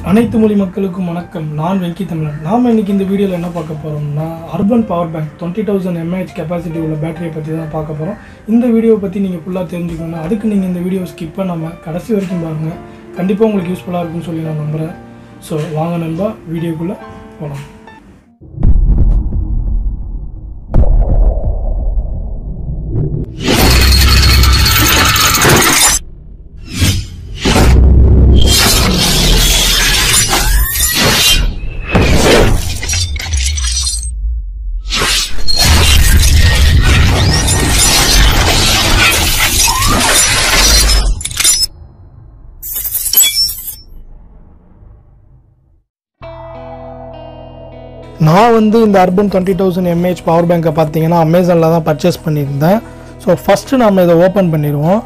அனைத்து மொழி மக்களுக்கும் வணக்கம் நான் வெங்கி தமிழன் நாம் இன்னைக்கு இந்த வீடியோவில் என்ன பார்க்க போகிறோம்னா Urbn power bank twenty thousand mAh capacity உள்ள பேட்டரியை பற்றி தான் பார்க்க போகிறோம் இந்த வீடியோவை பற்றி நீங்கள் ஃபுல்லாக தெரிஞ்சுக்கணும் அதுக்கு நீங்கள் இந்த வீடியோ ஸ்கிப் பண்ணாமல் கடைசி வரைக்கும் பாருங்கள் கண்டிப்பாக உங்களுக்கு யூஸ்ஃபுல்லாக இருக்கும்னு சொல்லி நான் நம்புகிறேன் ஸோ வாங்க நண்பா வீடியோக்குள்ளே போகலாம் நான் வந்து இந்த Urbn twenty thousand mAh power பேங்கை பார்த்தீங்கன்னா அமேசானில் தான் பர்ச்சேஸ் பண்ணியிருந்தேன் ஸோ ஃபஸ்ட்டு நம்ம இதை ஓப்பன் பண்ணிடுவோம்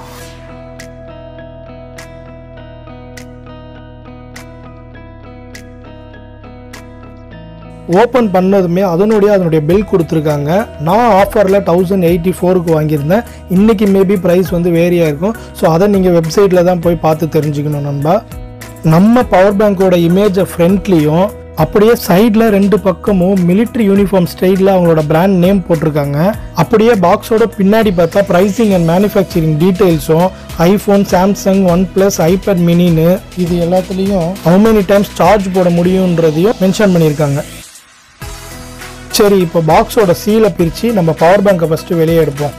ஓப்பன் பண்ணதுமே அதனுடைய அதனுடைய பில் கொடுத்துருக்காங்க நான் ஆஃபரில் தௌசண்ட் எயிட்டி ஃபோருக்கு வாங்கியிருந்தேன் இன்றைக்கி மேபி ப்ரைஸ் வந்து வேரியாக இருக்கும் ஸோ அதை நீங்கள் வெப்சைட்டில் தான் போய் பார்த்து தெரிஞ்சுக்கணும் நண்பா நம்ம பவர் பேங்கோட இமேஜை ஃப்ரண்ட்லேயும் அப்படியே சைடில் ரெண்டு பக்கமும் மிலிட்ரி யூனிஃபார்ம் ஸ்டைலில் அவங்களோட பிராண்ட் நேம் போட்டிருக்காங்க அப்படியே பாக்ஸோட பின்னாடி பார்த்தா ப்ரைசிங் அண்ட் மேனுஃபேக்சரிங் டீட்டெயில்ஸும் iPhone Samsung One Plus iPad மினின்னு இது எல்லாத்துலேயும் ஹவு மெனி டைம்ஸ் சார்ஜ் போட முடியுன்றதையும் மென்ஷன் பண்ணியிருக்காங்க சரி இப்போ பாக்ஸோட சீலை பிரித்து நம்ம பவர் பேங்கை ஃபஸ்ட்டு வெளியே எடுப்போம்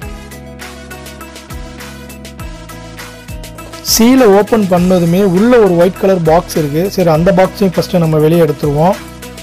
சீலை ஓப்பன் பண்ணதுமே உள்ள ஒரு ஒயிட் கலர் பாக்ஸ் இருக்குது சரி அந்த பாக்ஸையும் ஃபஸ்ட்டு நம்ம வெளியே எடுத்துருவோம்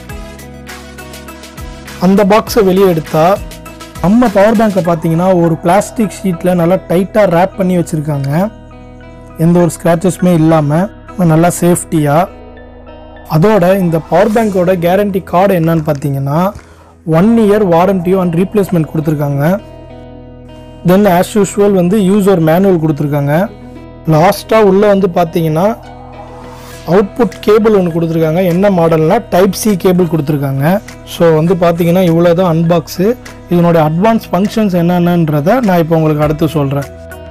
அந்த பாக்ஸை வெளியே எடுத்தா நம்ம பவர் பேங்கை பார்த்தீங்கன்னா ஒரு பிளாஸ்டிக் ஷீட்டில் நல்லா டைட்டாக ரேப் பண்ணி வச்சுருக்காங்க எந்த ஒரு ஸ்க்ராச்சஸுமே இல்லாமல் நல்லா சேஃப்டியாக அதோட இந்த பவர் பேங்கோட கேரண்டி கார்டு என்னன்னு பார்த்தீங்கன்னா ஒன் இயர் வாரண்டியும் அண்ட் ரீப்ளேஸ்மெண்ட் கொடுத்துருக்காங்க தென் ஆஸ் யூஷுவல் வந்து யூசர் மேனுவல் கொடுத்துருக்காங்க லாஸ்ட்டாக உள்ளே வந்து பார்த்தீங்கன்னா அவுட்புட் கேபிள் ஒன்று கொடுத்துருக்காங்க என்ன மாடல்னா டைப் சி கேபிள் கொடுத்துருக்காங்க ஸோ வந்து பார்த்தீங்கன்னா இவ்வளோ தான் அன்பாக்ஸு இதனோட அட்வான்ஸ் ஃபங்க்ஷன்ஸ் என்னென்னன்றதை நான் இப்போ உங்களுக்கு அடுத்து சொல்கிறேன்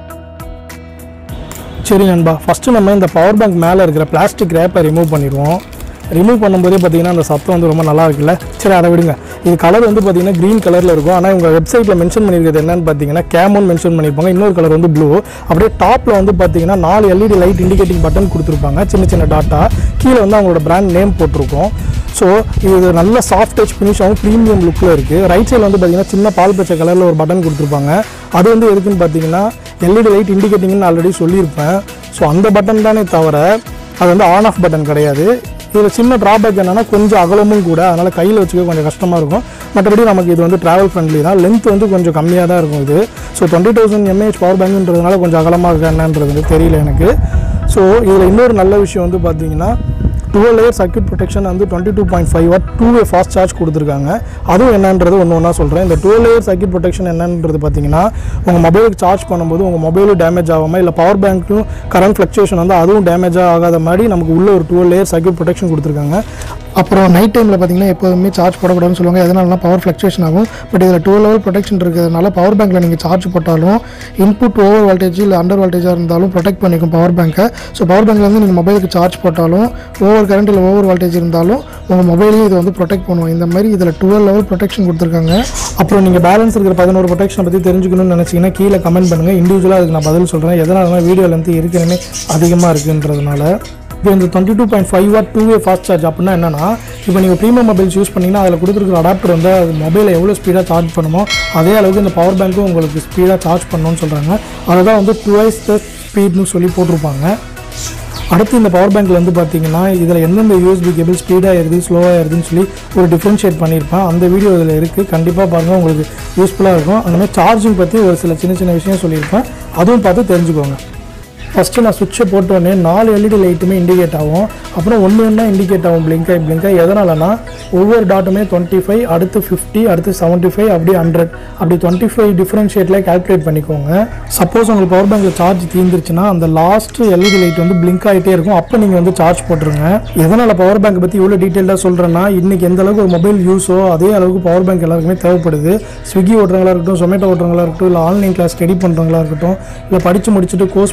சரி நண்பா ஃபஸ்ட்டு நம்ம இந்த பவர் பேங்க் மேலே இருக்கிற பிளாஸ்டிக் ரேப்பை ரிமூவ் பண்ணிடுவோம் ரிமூவ் பண்ணும்போதே பார்த்தீங்கன்னா அந்த சத்தம் வந்து ரொம்ப நல்லா இருக்குல்ல சரி அதை விடுங்க இது கலர் வந்து பார்த்தீங்கன்னா க்ரீன் கலரில் இருக்கும் ஆனால் உங்கள் வெப்சைட்டில் மென்ஷன் பண்ணியிருக்கிறது என்னன்னு பார்த்தீங்கன்னா கேமோன் மென்ஷன் பண்ணியிருப்பாங்க இன்னொரு கலர் வந்து ப்ளூ அப்படியே டாப்பில் வந்து பார்த்தீங்கன்னா நாலு எல்இடி லைட் இண்டிகேட்டிங் பட்டன் கொடுத்துருப்பாங்க சின்ன சின்ன டாட்டா கீழே வந்து அவங்களோட பிராண்ட் நேம் போட்டிருக்கோம் ஸோ இது நல்ல சாஃப்ட் டச் ஃபினிஷாகவும் ப்ரீமியம் லுக்கில் இருக்குது ரைட் சைடில் வந்து பார்த்தீங்கன்னா சின்ன பால் பச்சை கலரில் ஒரு பட்டன் கொடுத்துருப்பாங்க அது வந்து எதுக்குன்னு பார்த்தீங்கன்னா எல்இடி லைட் இண்டிகேட்டிங்னு ஆல்ரெடி சொல்லியிருப்பேன் ஸோ அந்த பட்டன் தானே தவிர அது வந்து ஆன் ஆஃப் பட்டன் கிடையாது இதில் சின்ன ட்ராபேக் என்னென்னா கொஞ்சம் அகலமும் கூட அதனால் கையில் வச்சுக்க கொஞ்சம் கஷ்டமாக இருக்கும் மற்றபடி நமக்கு இது வந்து ட்ராவல் ஃப்ரெண்ட்லி தான் லென்த் வந்து கொஞ்சம் கம்மியாக தான் இருக்கும் இது so twenty thousand mAh power பேங்க்ன்றதுனால கொஞ்சம் அகலமாக இருக்கா என்னன்றது வந்து தெரியல எனக்கு ஸோ இதில் இன்னொரு நல்ல விஷயம் வந்து பார்த்தீங்கன்னா டுவெல் லேயர் சர்க்யூட் ப்ரொடெக்ஷன் வந்து twenty two point five watt two way fast charge கொடுத்துருக்காங்க அதுவும் என்னன்றது ஒன்று ஒன்றா சொல்கிறேன் இந்த டுவெல் லேயர் சர்க்யூட் ப்ரொடெக்ஷன் என்னன்றது பார்த்தீங்கன்னா உங்கள் மொபைலுக்கு சார்ஜ் பண்ணும்போது உங்கள் மொபைலும் டேமேஜ் ஆகாமல் இல்லை பவர் பேங்க்கும் கரண்ட் ஃப்ளக்சுவேஷன் வந்து அதுவும் டேமேஜாக ஆகாத மாதிரி நமக்கு உள்ள ஒரு டுவெல் லேயர் சர்க்யூட் ப்ரொடெக்ஷன் கொடுத்துருக்காங்க அப்புறம் நைட் டைமில் பார்த்தீங்கன்னா எப்போதுமே சார்ஜ் போடக்கூடாதுன்னு சொல்லுவாங்க எதனாலனா பவர் ஃப்ளக்சுவேஷன் ஆகும் பட் இதில் டுவெல் லெவல் ப்ரொடெக்ஷன் இருக்கிறதுனால பவர் பேங்க்கில் நீங்கள் சார்ஜ் போட்டாலும் இன்புட் ஓவர் வோல்டேஜ் இல்லை அண்டர் வோல்டேஜாக இருந்தாலும் ப்ரொடெக்ட் பண்ணிக்கும் பவர் பேங்க்கை ஸோ பவர் பேங்க்ல வந்து நீங்கள் மொபைலுக்கு சார்ஜ் போட்டாலும் ஓவர் கரண்ட் இல்லை ஓவர் வோல்டேஜ் இருந்தாலும் உங்கள் மொபைலையும் இது வந்து ப்ரொடெக்ட் பண்ணுவோம் இந்த மாதிரி இதில் டுவெல் லெவல் ப்ரொடெக்ஷன் கொடுத்துருக்காங்க அப்புறம் நீங்கள் பேலன்ஸ் இருக்கிற பதினோரு ப்ரொடெக்ஷன் பற்றி தெரிஞ்சுக்கணும்னு நினச்சிங்கன்னா கீழே கமெண்ட் பண்ணுங்கள் இண்டிவிஜுவலாக அதுக்கு நான் பதில் சொல்கிறேன் எதனால வீடியோ லென்த் ஏற்கனவே அதிகமாக இருக்குன்றதுனால இப்போ இந்த twenty two point five watt two way fast charge அப்படின்னா என்னன்னா இப்போ நீங்கள் ப்ரீமியம் மொபைல்ஸ் யூஸ் பண்ணிங்கன்னா அதில் கொடுத்துருக்குற அடாப்டர் வந்து அது மொபைலை எவ்வளோ ஸ்பீடாக சார்ஜ் பண்ணுமோ அதே அளவுக்கு இந்த பவர் பேங்க்கும் உங்களுக்கு ஸ்பீடாக சார்ஜ் பண்ணணும்னு சொல்கிறாங்க அதை தான் வந்து டுவைஸ் த ஸ்பீட்னு சொல்லி போட்டிருப்பாங்க அடுத்து இந்த பவர் பேங்க்கில் வந்து பார்த்தீங்கன்னா இதில் எந்தெந்த யூஎஸ்பி கேபிள் ஸ்பீடாக ஏறுது ஸ்லோவாக ஏறுதுன்னு சொல்லி ஒரு டிஃப்ரென்ஷியேட் பண்ணியிருப்பேன் அந்த வீடியோ இதில் இருக்குது கண்டிப்பாக பாருங்கள் உங்களுக்கு யூஸ்ஃபுல்லாக இருக்கும் அந்த மாதிரி சார்ஜிங் பற்றி ஒரு சில சின்ன சின்ன விஷயம் சொல்லியிருப்பேன் அதுவும் பார்த்து தெரிஞ்சுக்கோங்க ஃபஸ்ட்டு நான் சுவிட்சை போட்டோடனே நாலு எல்இடி லைட்டுமே இண்டிகேட் ஆகும் அப்புறம் ஒன்று ஒன்றா இண்டிகேட் ஆகும் பிளிங்காய் பிளிங்காய் எதனாலனா ஒவ்வொரு டாட்டுமே டுவெண்ட்டி ஃபைவ் அடுத்து ஃபிஃப்டி அடுத்து செவன்ட்டி ஃபைவ் அப்படி ஹண்ட்ரட் அப்படி டுவெண்ட்டி ஃபைவ் டிஃப்ரென்ஷியேட்டில் கால்குலேட் பண்ணிக்கோங்க சப்போஸ் உங்களுக்கு பவர் பேங்க்கில் சார்ஜ் தீர்ந்துருச்சுன்னா அந்த லாஸ்ட் எல்இடி லைட் வந்து பிளிங்க் ஆகிட்டே இருக்கும் அப்போ நீங்கள் வந்து சார்ஜ் போட்டுருங்க எதனால் பவர் பேங்க் பற்றி இவ்வளோ டீட்டெயிலாக சொல்கிறேன்னா இன்றைக்கி எந்த அளவுக்கு ஒரு மொபைல் யூஸோ அதே அளவுக்கு பவர் பேங்க் எல்லாருக்குமே தேவைப்படுது ஸ்விக்கி ஓட்டுறவங்களா இருக்கட்டும் ஜொமேட்டோ ஓட்டுறவங்களா இருக்கட்டும் இல்லை ஆன்லைன் கிளாஸ் ஸ்டடி பண்ணுறவங்களா இருக்கட்டும் இல்லை படித்து முடிச்சுட்டு கோர்ஸ் போகிறவங்களா இருக்கட்டும்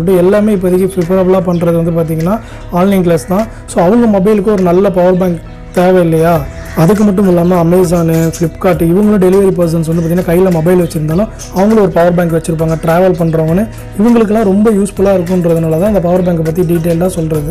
இருக்கட்டும் எல்லாமே இப்போதைக்கு ப்ரிஃபரபுளாக பண்ணுறது வந்து பார்த்திங்கன்னா ஆன்லைன் கிளாஸ் தான் ஸோ அவங்க மொபைலுக்கு ஒரு நல்ல பவர் பேங்க் தேவை இல்லையா அதுக்கு மட்டும் இல்லாமல் அமேசானு ஃப்ளிப்கார்ட் இவங்களும் டெலிவரி பர்சன்ஸ் வந்து பார்த்திங்கன்னா கையில் மொபைல் வச்சுருந்தாலும் அவங்களும் ஒரு பவர் பேங்க் வச்சுருப்பாங்க ட்ராவல் பண்ணுறவங்கன்னு இவங்களுக்குலாம் ரொம்ப யூஸ்ஃபுல்லாக இருக்குன்றதுனால தான் இந்த பவர் பேங்கை பற்றி டீட்டெயிலாக சொல்கிறது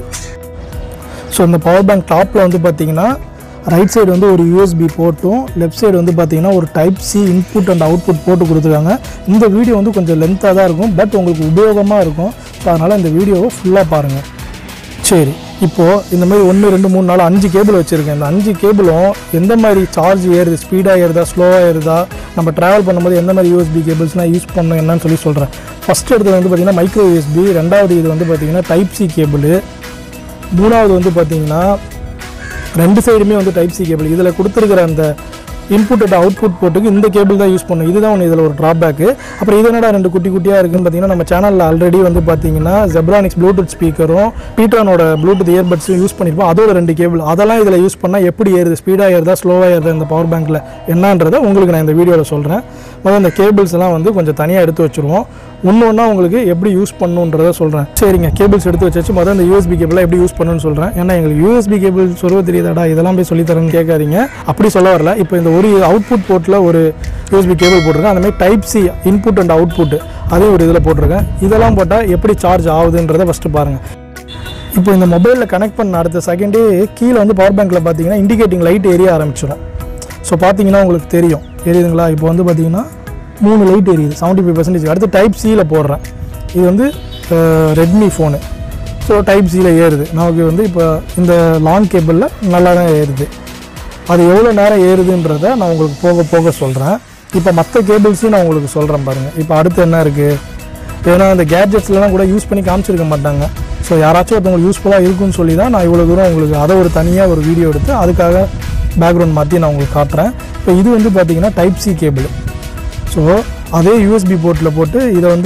ஸோ இந்த பவர் பேங்க் டாப்பில் வந்து பார்த்தீங்கன்னா ரைட் சைடு வந்து ஒரு யூஎஸ்பி போட்டும் லெஃப்ட் சைடு வந்து பார்த்தீங்கன்னா ஒரு type C input and output போட்டு கொடுத்துருக்காங்க இந்த வீடியோ வந்து கொஞ்சம் லென்த்தாக தான் இருக்கும் பட் உங்களுக்கு உபயோகமாக இருக்கும் ஸோ அதனால் இந்த வீடியோவை ஃபுல்லாக பாருங்கள் சரி இப்போது இந்த மாதிரி ஒன்று ரெண்டு மூணு நாலு அஞ்சு கேபிள் வச்சுருக்கேன் இந்த அஞ்சு கேபிளும் எந்த மாதிரி சார்ஜ் ஏறுது ஸ்பீடாக ஏறுதா ஸ்லோவாக ஏறுதா நம்ம ட்ராவல் பண்ணும்போது எந்த மாதிரி யூஎஸ்பி கேபிள்ஸ்லாம் யூஸ் பண்ணணும் என்னன்னு சொல்லி சொல்கிறேன் ஃபஸ்ட் எடுத்தது வந்து பார்த்திங்கன்னா மைக்ரோ யூஎஸ்பி ரெண்டாவது இது வந்து பார்த்திங்கன்னா டைப் சி கேபிள் மூணாவது வந்து பார்த்தீங்கன்னா ரெண்டு சைடுமே வந்து டைப் சி கேபிள் இதில் கொடுத்துருக்கிற அந்த இன்புட் அண்ட் அவுட்புட் போட்டுக்கு இந்த கேபிள் தான் யூஸ் பண்ணும் இதுதான் ஒன்று இதில் ஒரு ட்ராபேக்கு அப்புறம் இது என்னடா ரெண்டு குட்டி குட்டியாக இருக்குன்னு பார்த்தீங்கன்னா நம்ம சேனலில் ஆல்ரெடி வந்து பார்த்தீங்கன்னா ஜெப்ரானிக்ஸ் ப்ளூடூத் ஸ்பீக்கரும் பீட்ரானோட ப்ளூடூத் இயர்பட்ஸும் யூஸ் பண்ணியிருப்போம் அதோட ரெண்டு கேபிள் அதெல்லாம் இதில் யூஸ் பண்ணால் எப்படி ஏறுது ஸ்பீடாக ஏறுதா ஸ்லோவாக ஏறுதா இந்த பவர் பேங்க்கில் என்னன்றதை உங்களுக்கு நான் இந்த வீடியோவில் சொல்கிறேன் முதல்ல இந்த கேபிள்ஸ் எல்லாம் வந்து கொஞ்சம் தனியாக எடுத்து வச்சுருவோம் ஒன்று ஒன்றா உங்களுக்கு எப்படி யூஸ் பண்ணணுன்றதை சொல்கிறேன் சரிங்க கேபிள்ஸ் எடுத்து வச்சாச்சு முதல்ல இந்த யூஎஸ்பி கேபிளாக எப்படி யூஸ் பண்ணணும்னு சொல்கிறேன் ஏன்னா எங்களுக்கு யூஎஸ்பி கேபிள் சொல்ல தெரியுதாடா இதெல்லாம் போய் சொல்லித்தரேன்னு கேட்காதீங்க அப்படி சொல்ல வரல இப்போ இந்த ஒரு அவுட்புட் போர்ட்டில் ஒரு யூஎஸ்பி கேபிள் போட்டிருக்கேன் அந்த மாதிரி type C input and output அதையும் ஒரு இதில் போட்டிருக்கேன் இதெல்லாம் போட்டால் எப்படி சார்ஜ் ஆகுதுன்றதை ஃபஸ்ட்டு பாருங்கள் இப்போ இந்த மொபைலில் கனெக்ட் பண்ண அடுத்த செகண்டே கீழே வந்து பவர் பேங்க்கில் பார்த்தீங்கன்னா இண்டிகேட்டிங் லைட் எரிய ஆரம்பிச்சிடும் ஸோ பார்த்தீங்கன்னா உங்களுக்கு தெரியும் எரியுதுங்களா இப்போ வந்து பார்த்தீங்கன்னா மூணு லைட் எரியுது செவன்ட்டி ஃபைவ் பர்சன்டேஜ் அடுத்து டைப் சியில் போடுறேன் இது வந்து ரெட்மி ஃபோனு ஸோ டைப் சியில் ஏறுது நமக்கு வந்து இப்போ இந்த லாங் கேபிளில் நல்லா தான் ஏறுது அது எவ்வளோ நேரம் ஏறுதுன்றதை நான் உங்களுக்கு போக போக சொல்கிறேன் இப்போ மற்ற கேபிள்ஸையும் நான் உங்களுக்கு சொல்கிறேன் பாருங்கள் இப்போ அடுத்து என்ன இருக்குது ஏன்னா இந்த கேட்ஜெட்ஸ்லாம் கூட யூஸ் பண்ணி காமிச்சிருக்க மாட்டாங்க ஸோ யாராச்சும் ஒருத்தவங்களுக்கு யூஸ்ஃபுல்லாக இருக்குன்னு சொல்லி தான் நான் இவ்வளோ தூரம் உங்களுக்கு அதை ஒரு தனியாக ஒரு வீடியோ எடுத்து அதுக்காக பேக்ரவுண்ட் மாற்றி நான் உங்களுக்கு காட்டுறேன் இப்போ இது வந்து பார்த்தீங்கன்னா டைப் சி கேபிள் ஸோ அதே யூஎஸ்பி போர்ட்டில் போட்டு இதை வந்து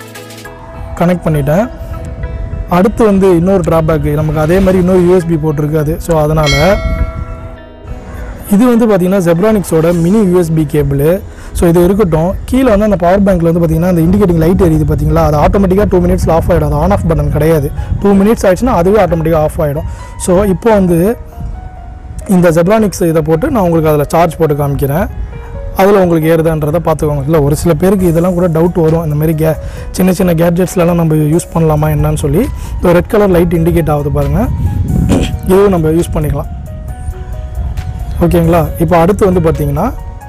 கனெக்ட் பண்ணிட்டேன் அடுத்து வந்து இன்னொரு ட்ராபேக்கு நமக்கு அதே மாதிரி இன்னொரு யூஎஸ்பி போர்ட் இருக்காது ஸோ அதனால் இது வந்து பார்த்தீங்கன்னா ஜெப்ரானிக்ஸோட மினி யூஎஸ்பி கேபிள் ஸோ இது இருக்கட்டும் கீழே வந்து அந்த பவர் பேங்க்கில் வந்து பார்த்தீங்கன்னா அந்த இண்டிகேட்டிங் லைட் எரியுது பார்த்தீங்களா அது ஆட்டோமேட்டிக்காக டூ மினிட்ஸில் ஆஃப் ஆகிடும் அது ஆன் ஆஃப் பட்டன் கிடையாது டூ மினிட்ஸ் ஆயிடுச்சுன்னா அதுவே ஆட்டோமேட்டிக்காக ஆஃப் ஆகிடும் ஸோ இப்போ வந்து இந்த ஜெப்ரானிக்ஸ் இதை போட்டு நான் உங்களுக்கு அதில் சார்ஜ் போட்டு காமிக்கிறேன் அதில் உங்களுக்கு ஏறுதான்றதை பார்த்துக்கோங்க இல்லை ஒரு சில பேருக்கு இதெல்லாம் கூட டவுட் வரும் இந்த மாதிரி கே சின்ன சின்ன கேட்ஜெட்ஸ்லாம் நம்ம யூஸ் பண்ணலாமா என்னன்னு சொல்லி இப்போ ரெட் கலர் லைட் இண்டிகேட் ஆகுது பாருங்கள் இதுவும் நம்ம யூஸ் பண்ணிக்கலாம் ஓகேங்களா இப்போ அடுத்து வந்து பார்த்தீங்கன்னா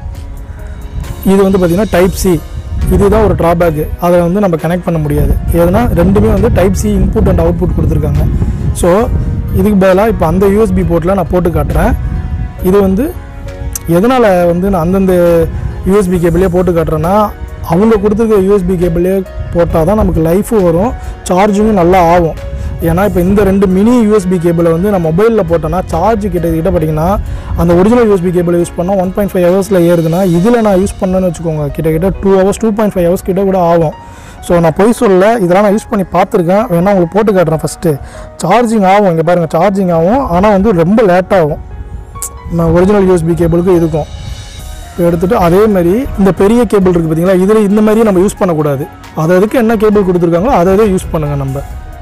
இது வந்து பார்த்தீங்கன்னா டைப் சி இதுதான் ஒரு ட்ராபேக்கு அதை வந்து நம்ம கனெக்ட் பண்ண முடியாது ஏன்னா ரெண்டுமே வந்து type C input and output கொடுத்துருக்காங்க ஸோ இதுக்கு பதிலாக இப்போ அந்த யூஎஸ்பி போர்ட்டில் நான் போட்டு காட்டுறேன் இது வந்து எதனால் வந்து நான் அந்தந்த யூஎஸ்பி கேபிளே போட்டு காட்டுறேன்னா அவங்க கொடுத்துருக்க யூஎஸ்பி கேபிளே போட்டால் தான் நமக்கு லைஃபும் வரும் சார்ஜிங்கும் நல்லா ஆகும் ஏன்னா இப்போ இந்த ரெண்டு மினி யூஎஸ்பி கேபிளை வந்து நான் மொபைலில் போட்டேன்னா சார்ஜ் கிட்ட கிட்ட பார்த்தீங்கன்னா அந்த ஒரிஜினல் யூஎஸ்பி கேபிளை யூஸ் பண்ணால் ஒன் பாயிண்ட் ஃபைவ் ஹவர்ஸில் ஏறுதுன்னா இதில் நான் யூஸ் பண்ணேன்னு வச்சுக்கோங்க கிட்டத்தட்ட two hours two point five hours கிட்ட கூட ஆகும் ஸோ நான் பொய் சொல்ல இதெல்லாம் நான் யூஸ் பண்ணி பார்த்துருக்கேன் வேணா உங்களுக்கு போட்டு காட்டுறேன் ஃபஸ்ட்டு சார்ஜிங் ஆகும் இங்கே பாருங்கள் சார்ஜிங் ஆகும் ஆனால் வந்து ரொம்ப லேட்டாகும் நான் ஒரிஜினல் யூஎஸ்பி கேபிளுக்கு இதுக்கும் இப்போ எடுத்துகிட்டு அதே மாதிரி இந்த பெரிய கேபிள் இருக்குது பார்த்தீங்களா இதில் இந்த மாதிரி நம்ம யூஸ் பண்ணக்கூடாது அது அதுக்கு என்ன கேபிள் கொடுத்துருக்காங்களோ அதை அதை யூஸ் பண்ணுங்கள் நம்ம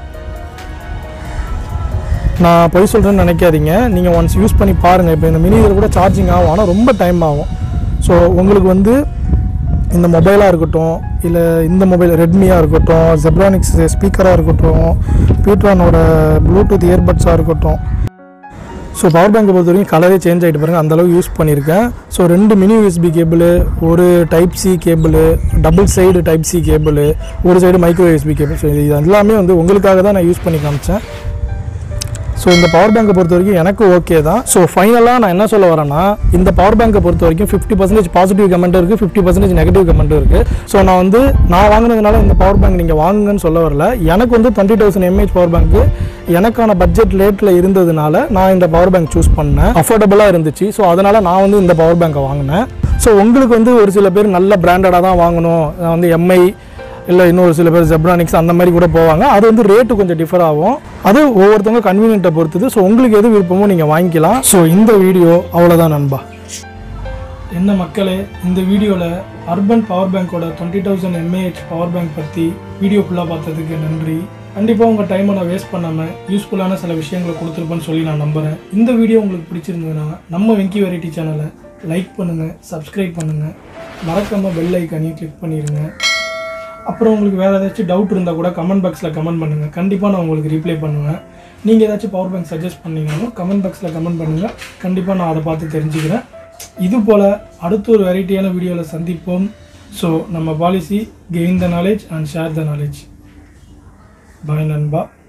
நான் பொய் சொல்கிறேன்னு நினைக்காதீங்க நீங்கள் ஒன்ஸ் யூஸ் பண்ணி பாருங்கள் இப்போ இந்த மினி இதில் கூட சார்ஜிங் ஆகும் ஆனால் ரொம்ப டைம் ஆகும் ஸோ உங்களுக்கு வந்து இந்த மொபைலாக இருக்கட்டும் இல்லை இந்த மொபைல் ரெட்மியாக இருக்கட்டும் ஜெப்ரானிக்ஸ் ஸ்பீக்கராக இருக்கட்டும் பீட்ரானோட ப்ளூடூத் இயர்பட்ஸாக இருக்கட்டும் ஸோ பவர் பேங்கை பொறுத்த வரைக்கும் கலரே சேஞ்ச் ஆகிட்டு பாருங்க அந்த அளவுக்கு யூஸ் பண்ணியிருக்கேன் ஸோ ரெண்டு மினி யூஎஸ்பி கேபிள் ஒரு type C cable double side type C cable ஒரு side micro USB cable so இது எல்லாமே வந்து உங்களுக்காக தான் நான் யூஸ் பண்ணி காமிச்சேன் ஸோ இந்த பவர் பேங்கை பொறுத்த வரைக்கும் எனக்கு ஓகே தான் ஸோ ஃபைனலாக நான் என்ன சொல்ல வரேன்னா இந்த பவர் பேங்கை பொறுத்த வரைக்கும் ஃபிஃப்டி பர்சன்டேஜ் பாசிட்டிவ் கமெண்ட் இருக்குது ஃபிஃப்டி பர்சன்டேஜ் நெகட்டிவ் கமெண்ட் இருக்குது ஸோ நான் வந்து நான் வாங்கினதுனால இந்த பவர் பேங்க் நீங்கள் வாங்குங்கன்னு சொல்ல வரல எனக்கு வந்து டுவெண்ட்டி தௌசண்ட் எம்ஏஹெச் பவர் பேங்க்கு எனக்கான பட்ஜெட் ரேட்டில் இருந்ததுனால நான் இந்த பவர் பேங்க் சூஸ் பண்ணேன் அஃபோர்டபுளாக இருந்துச்சு ஸோ அதனால் நான் வந்து இந்த பவர் பேங்கை வாங்கினேன் ஸோ உங்களுக்கு வந்து ஒரு சில பேர் நல்ல பிராண்டடாக தான் வாங்கணும் நான் வந்து எம்ஐ இல்லை இன்னொரு சில பேர் ஜெப்ரானிக்ஸ் அந்த மாதிரி கூட போவாங்க அது வந்து ரேட்டு கொஞ்சம் டிஃபர் ஆகும் அது ஒவ்வொருத்தவங்க கன்வீனியன்ட்டை பொறுத்தது ஸோ உங்களுக்கு எது விருப்பமோ நீங்கள் வாங்கிக்கலாம் ஸோ இந்த வீடியோ அவ்வளோதான் நண்பா என்ன மக்களே இந்த வீடியோவில் அர்பன் பவர் பேங்கோட twenty thousand mAh power bank பற்றி வீடியோ ஃபுல்லாக பார்த்ததுக்கு நன்றி கண்டிப்பாக உங்கள் டைமை நான் வேஸ்ட் பண்ணாமல் யூஸ்ஃபுல்லான சில விஷயங்களை கொடுத்துருப்பேன்னு சொல்லி நான் நம்புகிறேன் இந்த வீடியோ உங்களுக்கு பிடிச்சிருந்ததுன்னா நம்ம வெங்கி வெரைட்டி சேனலை லைக் பண்ணுங்கள் சப்ஸ்கிரைப் பண்ணுங்கள் மறக்காமல் பெல் ஐக்கானையும் கிளிக் பண்ணிடுங்க அப்புறம் உங்களுக்கு வேறு ஏதாச்சும் டவுட் இருந்தால் கூட கமெண்ட் பாக்ஸில் கமெண்ட் பண்ணுங்கள் கண்டிப்பாக நான் உங்களுக்கு ரிப்ளை பண்ணுவேன் நீங்கள் ஏதாச்சும் பவர் பேங்க் சஜஸ்ட் பண்ணீங்கன்னாலும் கமெண்ட் பாக்ஸில் கமெண்ட் பண்ணுங்கள் கண்டிப்பாக நான் அதை பார்த்து தெரிஞ்சுக்கிறேன் இது போல் அடுத்த ஒரு வெரைட்டியான வீடியோவில் சந்திப்போம் ஸோ நம்ம policy gain the knowledge and share the knowledge bye நண்பா